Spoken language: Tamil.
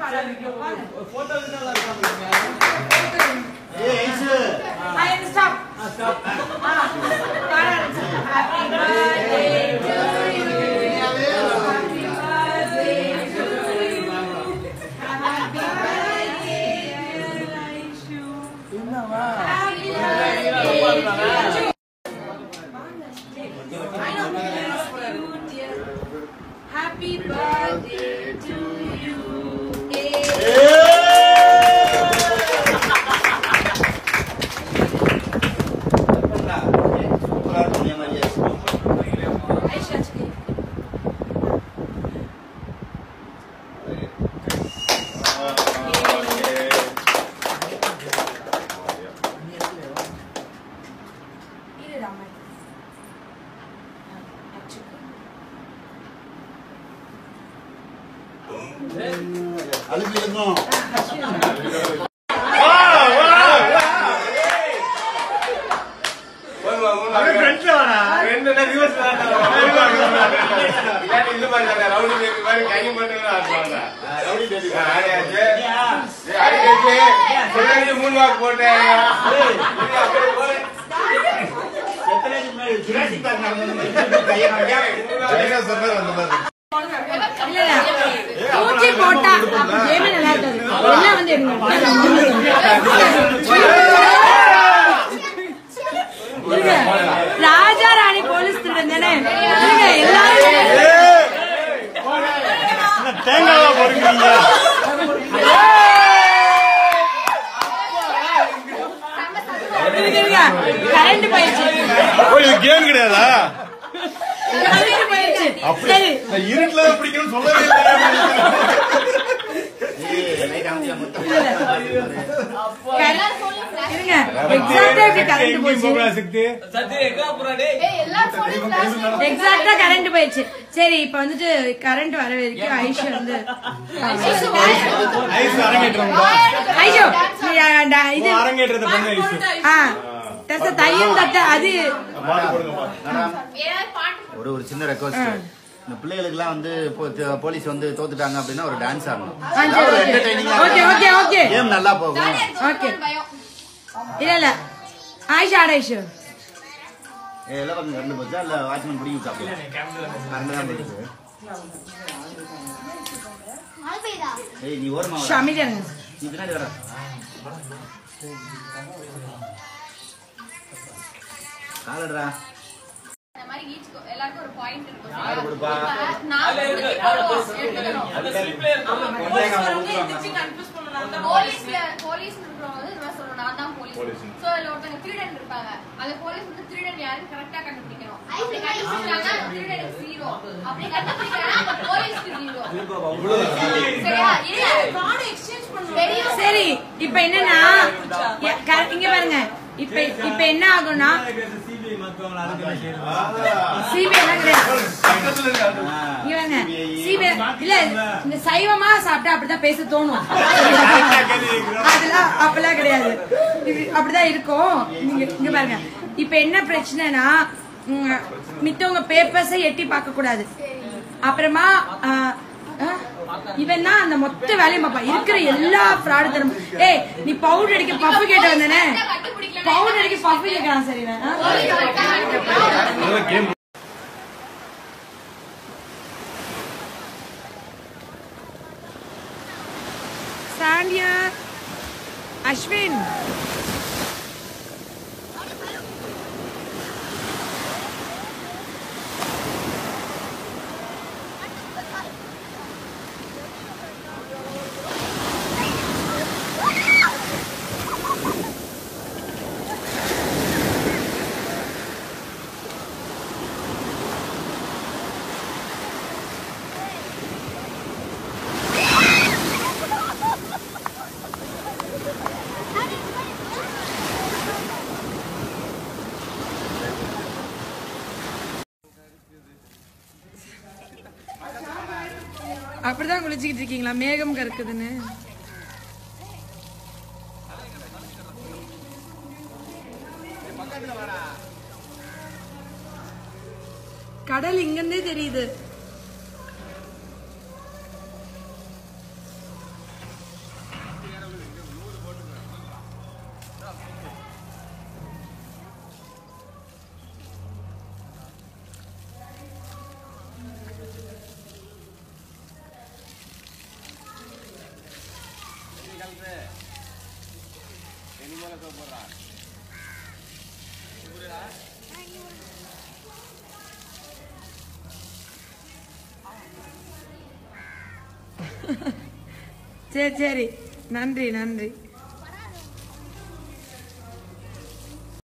ஏய் Aishu Happy birthday to you. சூப்பரா இருக்கு இந்த மாதிரியே. Aisha, today. இரு ராமன். அழுக்கு இருக்கும் எத்தனை அடி முன்னாடி ஜுராசிக் பார்க் நடந்தது மாதிரி கையை காமிக்கா? இல்ல, இல்ல. பூச்சி போட்டா கேமே நல்லா இருக்காது. எல்லாம் வந்து எடுங்க. இருங்க. ராஜா ராணி போலீஸ் திருடன் தானே இருங்க, எல்லாரும் தேங்காவா பொறுக்கிறீங்க இருங்க, இருங்க. கரண்ட் போயிடுச்சு கேம் கிடையாதா கரண்ட் போயிடுச்சு சரி நான் இருட்டுல பிடிக்கணும்னு சொல்லவே இல்லை ஏய், லைட் அமுத்தியா மொத்தம். இருங்க எக்ஸாக்டா இப்படி கரண்ட் போச்சு சக்தி எக்ஸாக்டா கரண்ட் போயிடுச்சு சரி இப்ப வந்துட்டு கரண்ட் வர வரைக்கும் ஐஷு வந்து ஐஸ் அரங்கேற்றம் ஐஷு நீ, ஆ, டா- இது அரங்கேற்றத்தை பண்ண ஐஸ் ஆ தத்த தையம் தட்ட அது பாட்டு போடுங்கப்பா மேடம், ஒரு ஒரு சின்ன ரெக்வஸ்ட் இந்த பிள்ளைகளுக்குலாம் வந்து போ- த- போலீஸ் வந்து தோத்துட்டாங்க அப்படின்னா ஒரு டான்ஸ் ஆடணும் ஆ, சரி, அதாவது ஒரு okay. entertaining-ஆ Okay, okay, okay. கேம் நல்லா போகும் ஓகே இல்ல இல்ல ஆயிஷா ஆட ஐஷு ஏய், எல்லாம் கொஞ்சம் கரண்ட் போச்சா இல்ல வாட்ச்மேன் பிடிக்கும் சாப்பிடலாம் கரண்ட் தான் போயிருக்கு ஏய் நீ ஓரமா ஷோ, அமைதியா இருங்க நீ பின்னாடி வர காலடுறா எல்லாருக்கும் ஒரு பாயிண்ட் இருக்கும் யாரு கொடுப்பா நான் போலீஸ்ல போலீஸ் இருக்கிறவங்க வந்து இந்த மாதிரி சொல்லணும் நான் தான் போலீஸ் சோ அதுல ஒருத்தங்க திருடன் இருப்பாங்க அந்த போலீஸ் வந்து திருடன் யாருன்னு கரெக்டா கண்டுபிடிக்கணும் அப்படி கண்டுபிடிச்சாங்கன்னா அந்த திருடன் ஜீரோ அப்படி கண்டுபிடிக்கிறாங்கன்னா போலீஸ்க்கு ஜீரோ சரியா இல்ல தெரியும் சரி இப்ப என்னன்னா எ- க- இங்க பாருங்க இப்ப இப்ப என்ன ஆகும்னா சிபிஐ மத்தவங்க அதுக்கு என்ன செய்யறது சிபிஐ எல்லாம் கிடையாது இங்க பாருங்க சிபிஐ இல்ல இந்த சைவமா சாப்பிட்டா அப்படிதான் பேச தோணும் அதெல்லாம் அப்பெல்லாம் கிடையாது இது அப்படிதான் இருக்கும் நீங்க இங்க பாருங்க இப்ப என்ன பிரச்சனைனா ம், மித்தவங்க பேப்பர்ஸை எட்டி பார்க்க கூடாது அப்புறமா ஆ, ஆ, இவன் தான் அந்த மொத்த வேலையும் பார்ப்பான் இருக்கிற எல்லா ஃப்ராடு தரும் ஏய் நீ பவுடர் அடிக்க பஃப் கேட்டு வந்தானே பவுடர் அடிக்க பஃப் கேட்கறான் சரி இவன், ஆ? சாண்டியா அஸ்வின் அப்படிதான் குளிச்சுக்கிட்டு இருக்கீங்களா மேகம் கருக்குதுன்னு கடல் இங்கிருந்தே தெரியுது சரி சரி நன்றி நன்றி